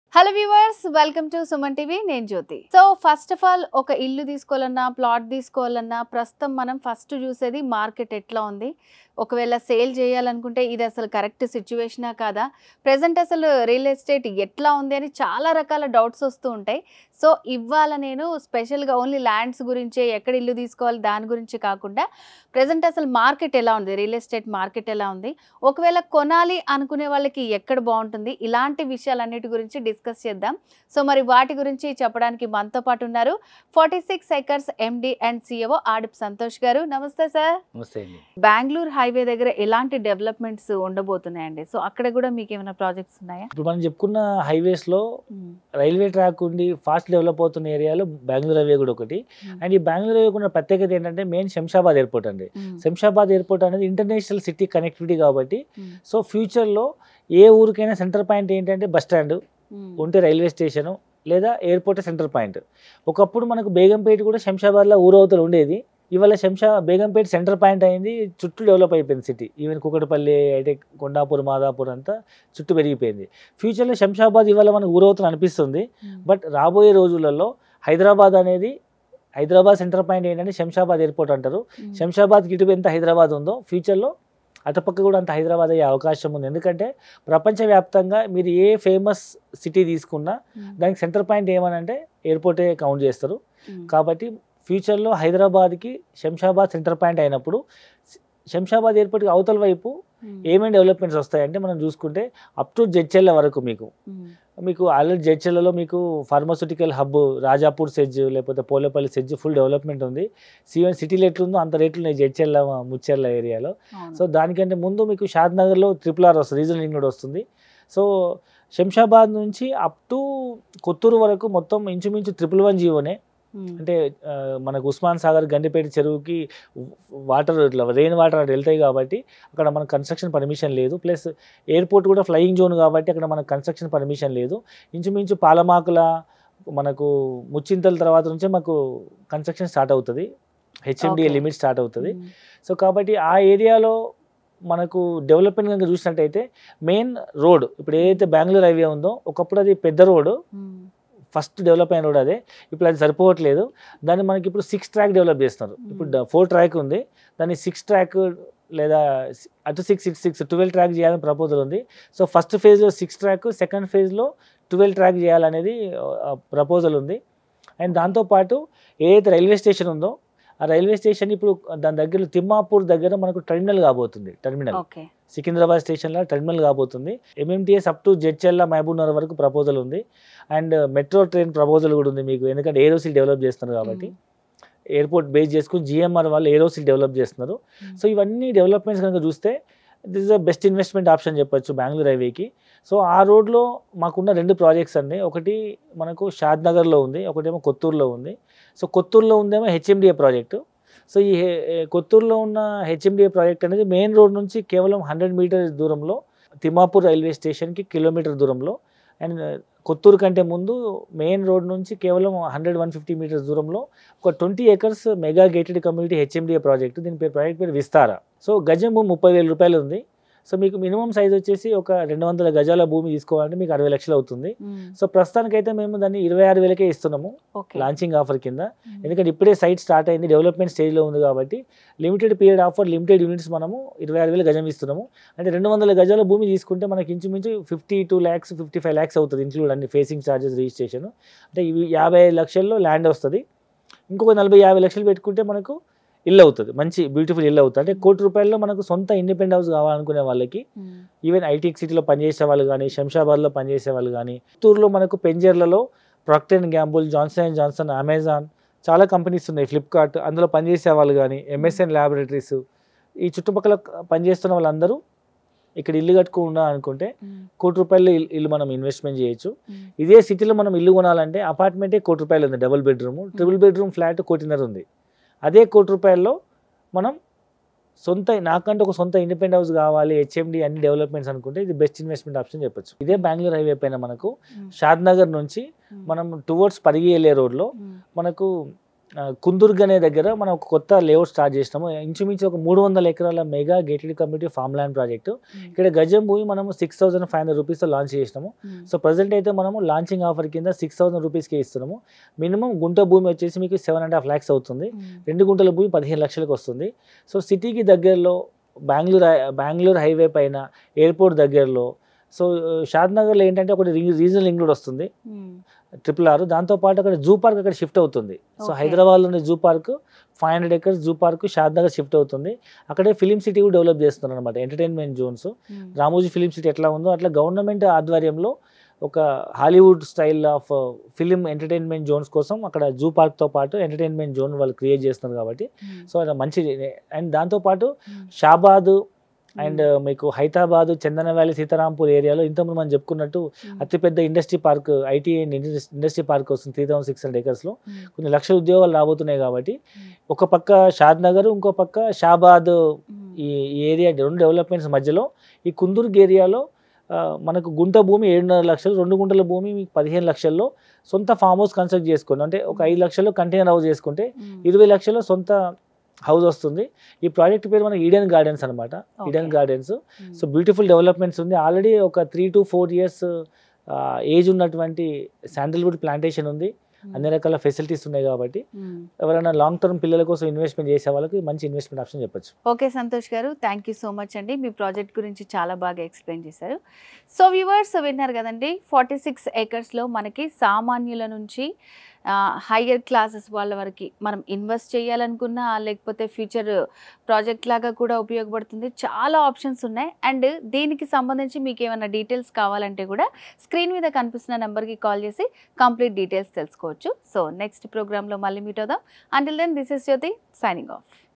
Hello viewers welcome to Suman TV నేను Jyothi so first of all ఒక ఇల్లు తీసుకోవాలన్నా ప్లాట్ తీసుకోవాలన్నా ప్రస్తుతం మనం ఫస్ట్ చూసేది మార్కెట్ ఎట్లా ఉంది ఒకవేళ సేల్ చేయాలనుకుంటే ఇది అసలు కరెక్ట్ సిచ్యువేషనా కాదా ప్రజెంట్ అసలు రియల్ ఎస్టేట్ ఎట్లా ఉంది అని చాలా రకాల డౌట్స్ వస్తూ ఉంటాయి సో ఇవాళ నేను స్పెషల్గా ఓన్లీ ల్యాండ్స్ గురించే ఎక్కడ ఇల్లు తీసుకోవాలి దాని గురించి కాకుండా ప్రజెంట్ అసలు మార్కెట్ ఎలా ఉంది రియల్ ఎస్టేట్ మార్కెట్ ఎలా ఉంది ఒకవేళ కొనాలి అనుకునే వాళ్ళకి ఎక్కడ బాగుంటుంది ఇలాంటి విషయాలన్నిటి గురించి డిస్కస్ చేద్దాం సో మరి వాటి గురించి చెప్పడానికి మనతో పాటు ఉన్నారు forty six acres MD and CEO ఆడిప్ సంతోష్ గారు నమస్తే సార్ నమస్తే అండి బెంగళూరు హైవే దగ్గర ఎలాంటి డెవలప్మెంట్స్ ఉండబోతున్నాయండి సో అక్కడ కూడా మీకు ఏమైనా ప్రాజెక్ట్స్ ఉన్నాయా ఇప్పుడు మనం చెప్పుకున్న హైవేస్ లో రైల్వే ట్రాక్ ఉండి ఫాస్ట్ డెవలప్ అవుతున్న ఏరియాలో బెంగళూరు హైవే కూడా ఒకటి అండ్ ఈ బెంగళూరు హైవే ఉన్న ప్రత్యేకత ఏంటంటే మెయిన్ శంషాబాద్ ఎయిర్పోర్ట్ అండి శంషాబాద్ ఎయిర్పోర్ట్ అనేది ఇంటర్నేషనల్ సిటీ కనెక్టివిటీ కాబట్టి సో ఫ్యూచర్లో ఏ ఊరికైనా సెంటర్ పాయింట్ ఏంటంటే బస్ స్టాండ్ ఉంటే రైల్వే స్టేషను లేదా ఎయిర్పోర్ట్ సెంటర్ పాయింట్ ఒకప్పుడు మనకు బేగంపేట కూడా శంషాబాద్లో ఊరవతలు ఉండేది ఇవాళ శంషా బేగంపేట సెంటర్ పాయింట్ అయింది చుట్టూ డెవలప్ అయిపోయింది సిటీ ఈవెన్ కుకటపల్లి అయితే కొండాపూర్ మాదాపూర్ అంతా చుట్టూ పెరిగిపోయింది ఫ్యూచర్లో శంషాబాద్ ఇవాళ మనకు ఊరవతలు అనిపిస్తుంది బట్ రాబోయే రోజులలో హైదరాబాద్ అనేది హైదరాబాద్ సెంటర్ పాయింట్ ఏంటంటే శంషాబాద్ ఎయిర్పోర్ట్ అంటారు శంషాబాద్కి ఇటు ఎంత హైదరాబాద్ ఉందో ఫ్యూచర్లో అటుపక్క కూడా అంత హైదరాబాద్ అయ్యే అవకాశం ఉంది ఎందుకంటే ప్రపంచవ్యాప్తంగా మీరు ఏ ఫేమస్ సిటీ తీసుకున్నా దానికి సెంటర్ పాయింట్ ఏమనంటే ఎయిర్పోర్టే కౌంట్ చేస్తారు కాబట్టి ఫ్యూచర్లో హైదరాబాద్కి శంషాబాద్ సెంటర్ పాయింట్ అయినప్పుడు శంషాబాద్ ఎయిర్పోర్ట్కి అవతల వైపు ఏమేమి డెవలప్మెంట్స్ వస్తాయంటే మనం చూసుకుంటే అప్ టు జడ్చెల్ల వరకు మీకు మీకు ఆల్రెడీ జడ్చెల్లలో మీకు ఫార్మాస్యూటికల్ హబ్ రాజాపూర్ సెజ్ లేకపోతే పోలేపల్లి సెజ్ ఫుల్ డెవలప్మెంట్ ఉంది సీవెన్ సిటీలో ఎట్లుందో అంత రేట్లు ఉన్నాయి జడ్చెల్ల ముచ్చెర్ల ఏరియాలో సో దానికంటే ముందు మీకు షాద్ నగర్లో ట్రిపుల్ ఆర్ వస్తుంది రీజనల్ లింక్ రోడ్ వస్తుంది సో శంషాబాద్ నుంచి అప్ టు కొత్తూరు వరకు మొత్తం ఇంచుమించు ట్రిపుల్ వన్ జీవోనే అంటే ఆ, మనకు ఉస్మాన్ సాగర్ గండిపేట చెరువుకి వాటర్ ఇట్లా రెయిన్ వాటర్ అటు వెళ్తాయి కాబట్టి అక్కడ మనకు కన్స్ట్రక్షన్ పర్మిషన్ లేదు ప్లస్ ఎయిర్పోర్ట్ కూడా ఫ్లయింగ్ జోన్ కాబట్టి అక్కడ మనకు కన్స్ట్రక్షన్ పర్మిషన్ లేదు ఇంచుమించు పాలమాకుల మనకు ముచ్చింతల తర్వాత నుంచే మాకు కన్స్ట్రక్షన్ స్టార్ట్ అవుతుంది హెచ్ఎండిఏ Okay. లిమిట్ స్టార్ట్ అవుతుంది సో కాబట్టి ఆ ఏరియాలో మనకు డెవలప్మెంట్ కనుక చూసినట్టయితే మెయిన్ రోడ్ ఇప్పుడు ఏదైతే బెంగళూరు హైవే ఉందో ఒకప్పుడు అది పెద్ద రోడ్ ఫస్ట్ డెవలప్ అయిన రోడ్ అదే ఇప్పుడు అది సరిపోవట్లేదు దాన్ని మనకి ఇప్పుడు సిక్స్ ట్రాక్ డెవలప్ చేస్తున్నారు ఇప్పుడు ఫోర్ ట్రాక్ ఉంది దాన్ని సిక్స్ ట్రాక్ లేదా సి- అటు six six six twelve track చేయాలని ప్రపోజల్ ఉంది సో ఫస్ట్ ఫేజ్లో సిక్స్ ట్రాక్ సెకండ్ ఫేజ్లో ట్వెల్వ్ ట్రాక్ చేయాలనేది ప్రపోజల్ ఉంది అండ్ దాంతోపాటు ఏదైతే రైల్వే స్టేషన్ ఉందో ఆ రైల్వే స్టేషన్ ఇప్పుడు దాని దగ్గర తిమ్మాపూర్ దగ్గర మనకు టర్మినల్ కాబోతుంది టర్మినల్ ఓకే సికింద్రాబాద్ స్టేషన్లో టర్మినల్ కాబోతుంది MMTS up to Jadcherla Mahbubnagar వరకు ప్రపోజల్ ఉంది అండ్ మెట్రో ట్రైన్ ప్రపోజల్ కూడా ఉంది మీకు ఎందుకంటే ఏరోసిల్ డెవలప్ చేస్తున్నారు కాబట్టి ఎయిర్పోర్ట్ బేస్ చేసుకుని జిఎంఆర్ వాళ్ళు ఏరోసిల్ డెవలప్ చేస్తున్నారు సో ఇవన్నీ డెవలప్మెంట్స్ కనుక చూస్తే this is the best investment option చెప్పొచ్చు బెంగళూరు హైవేకి సో ఆ రోడ్లో మాకున్న రెండు ప్రాజెక్ట్స్ అండి ఒకటి మనకు షాద్ నగర్లో ఉంది ఒకటేమో కొత్తూరులో ఉంది సో కొత్తూరులో ఉందేమో హెచ్ఎండిఏ ప్రాజెక్టు సో ఈ హె- ఏ కొత్తూరులో ఉన్న హెచ్ఎండిఏ ప్రాజెక్ట్ అనేది మెయిన్ రోడ్ నుంచి కేవలం హండ్రెడ్ మీటర్స్ దూరంలో తిమ్మాపూర్ రైల్వే స్టేషన్కి కిలోమీటర్ దూరంలో అండ్ కొత్తూరు కంటే ముందు మెయిన్ రోడ్ నుంచి కేవలం హండ్రెడ్ వన్ ఫిఫ్టీ మీటర్స్ దూరంలో ఒక twenty acres mega gated community HMDA project దీని పేరు ప్రాజెక్ట్ పేరు విస్తారా సో గజం భూమి ముప్పై వేల రూపాయలు ఉంది సో మీకు మినిమం సైజ్ వచ్చేసి ఒక రెండు వందల గజాల భూమి తీసుకోవాలంటే మీకు అరవై లక్షలు అవుతుంది సో ప్రస్తుతానికైతే మేము దాన్ని ఇరవై ఆరు వేలకే ఇస్తున్నాము ఓకే లాంచింగ్ ఆఫర్ కింద ఎందుకంటే ఇప్పుడే సైట్ స్టార్ట్ అయింది డెవలప్మెంట్ స్టేజ్లో ఉంది కాబట్టి limited period offer limited units మనము ఇరవై ఆరు వేల గజం ఇస్తున్నాము అంటే రెండు వందల గజాల భూమి తీసుకుంటే మనకి ఇంచుమించు fifty two lakhs fifty five lakhs అవుతుంది ఇంక్లూడ్ అన్ని ఫేసింగ్ ఛార్జెస్ రిజిస్ట్రేషన్ అంటే ఇవి యాభై ఐదు లక్షల్లో ల్యాండ్ వస్తుంది ఇంకొక నలభై యాభై లక్షలు పెట్టుకుంటే మనకు ఇల్లు అవుతుంది మంచి బ్యూటిఫుల్ ఇల్లు అవుతుంది అంటే కోటి రూపాయల్లో మనకు సొంత ఇండిపెండెంట్ హౌస్ కావాలనుకునే వాళ్ళకి ఈవెన్ ఐటీ సిటీలో పనిచేసే వాళ్ళు కానీ శంషాబాద్లో పనిచేసే వాళ్ళు కానీ చిత్తూరులో మనకు పెంజర్లలో Procter and Gamble Johnson and Johnson Amazon చాలా కంపెనీస్ ఉన్నాయి ఫ్లిప్కార్ట్ అందులో పనిచేసే వాళ్ళు కానీ ఎంఎస్ఎన్ ల్యాబొరేటరీస్ ఈ చుట్టుపక్కల పనిచేస్తున్న వాళ్ళందరూ ఇక్కడ ఇల్లు కట్టుకున్నా అనుకుంటే కోటి రూపాయలు ఇల్లు- ఇల్లు మనం ఇన్వెస్ట్మెంట్ చేయొచ్చు ఇదే సిటీలో మనం ఇల్లు కొనాలంటే అపార్ట్మెంటే కోటి రూపాయలు ఉంది double bedroom triple bedroom flat కోటిన్నర ఉంది అదే కోటి రూపాయల్లో మనం సొంత నాకంటే ఒక సొంత ఇండిపెండెంట్ హౌస్ కావాలి హెచ్ఎండి అన్ని డెవలప్మెంట్స్ అనుకుంటే ఇది బెస్ట్ ఇన్వెస్ట్మెంట్ ఆప్షన్ చెప్పొచ్చు ఇదే బెంగళూరు హైవే పైన మనకు షాద్ నగర్ నుంచి మనం టువర్డ్స్ పరిగి వెళ్ళే రోడ్లో మనకు ఆ, కుందుర్గ్ అనే దగ్గర మనం ఒక కొత్త లేఅవుట్ స్టార్ట్ చేసినాము ఇంచుమించు ఒక మూడు వందల ఎకరాల mega gated community farm land project ఇక్కడ గజం భూమి మనము సిక్స్ థౌసండ్ ఫైవ్ హండ్రెడ్ రూపీస్తో లాంచ్ చేసినాము సో ప్రజెంట్ అయితే మనము లాంచింగ్ ఆఫర్ కింద సిక్స్ థౌసండ్ రూపీస్కి ఇస్తున్నాము మినిమం గుంట భూమి వచ్చేసి మీకు సెవెన్ అండ్ హాఫ్ ల్యాక్స్ అవుతుంది రెండు గుంటల భూమి పదిహేను లక్షలకు వస్తుంది సో సిటీకి దగ్గరలో బెంగళూరు హై- బెంగళూరు హైవే పైన ఎయిర్పోర్ట్ దగ్గరలో సో షాద్ నగర్లో ఏంటంటే ఒకటి రీజనల్ ఇంక్లూడ్ వస్తుంది ట్రిపుల్ ఆర్ దాంతోపాటు అక్కడ జూ పార్క్ అక్కడ షిఫ్ట్ అవుతుంది సో Okay. హైదరాబాద్లోని zoo park five hundred acres zoo park Shadnagar shift అవుతుంది అక్కడే ఫిలిం సిటీ కూడా డెవలప్ చేస్తున్నారు అనమాట entertainment zones Ramoji film city ఎట్లా ఉందో అట్లా గవర్నమెంట్ ఆధ్వర్యంలో ఒక Hollywood style of film entertainment zones కోసం అక్కడ జూ పార్క్తో పాటు ఎంటర్టైన్మెంట్ జోన్ వాళ్ళు క్రియేట్ చేస్తున్నారు కాబట్టి సో అది మంచిది అండ్ దాంతోపాటు షాబాద్ అండ్ మీకు హైదరాబాద్ చందన వ్యాలీ సీతారాంపూర్ ఏరియాలో ఇంతకుముందు మనం చెప్పుకున్నట్టు అతిపెద్ద industry park IT and industry park వస్తుంది త్రీ థౌసండ్ సిక్స్ హండ్రెడ్ ఏకర్స్లో కొన్ని లక్షల ఉద్యోగాలు రాబోతున్నాయి కాబట్టి ఒక పక్క షాద్ నగర్ ఇంకో పక్క షాబాద్ ఈ ఈ ఏరియా రెండు డెవలప్మెంట్స్ మధ్యలో ఈ కుందుర్గ్ ఏరియాలో ఆ, మనకు గుంట భూమి ఏడున్నర లక్షలు రెండు గుంటల భూమి మీకు పదిహేను లక్షల్లో సొంత ఫామ్ హౌస్ కన్స్ట్రక్ట్ చేసుకుని అంటే ఒక ఐదు లక్షలు కంటైనర్ హౌస్ చేసుకుంటే ఇరవై లక్షలు సొంత హౌస్ వస్తుంది ఈ ప్రాజెక్ట్ పేరు మన ఈడెన్ గార్డెన్స్ అనమాట Eden Gardens so beautiful developments ఉంది ఆల్రెడీ ఒక three to four years age ఉన్నటువంటి శాండల్వుడ్ ప్లాంటేషన్ ఉంది అన్ని రకాల ఫెసిలిటీస్ ఉన్నాయి కాబట్టి ఎవరైనా లాంగ్ టర్మ్ పిల్లల కోసం ఇన్వెస్ట్మెంట్ చేసే వాళ్ళకి మంచి ఇన్వెస్ట్మెంట్ ఆప్షన్ చెప్పొచ్చు okay Santosh garu thank you so much అండి మీ ప్రాజెక్ట్ గురించి చాలా బాగా ఎక్స్ప్లెయిన్ చేశారు సో వ్యూవర్స్ విన్నారు కదండి ఫార్టీ సిక్స్ ఏకర్స్లో మనకి సామాన్యుల నుంచి హయ్యర్ క్లాసెస్ వాళ్ళ వరకు మనం ఇన్వెస్ట్ చేయాలనుకున్నా లేకపోతే ఫ్యూచర్ ప్రాజెక్ట్ లాగా కూడా ఉపయోగపడుతుంది చాలా ఆప్షన్స్ ఉన్నాయి అండ్ దీనికి సంబంధించి మీకు ఏమైనా డీటెయిల్స్ కావాలంటే కూడా స్క్రీన్ మీద కనిపిస్తున్న నెంబర్కి కాల్ చేసి కంప్లీట్ డీటెయిల్స్ తెలుసుకోవచ్చు సో నెక్స్ట్ ప్రోగ్రాంలో మళ్ళీ మీట్ అవుదాం until then this is Jyothi signing of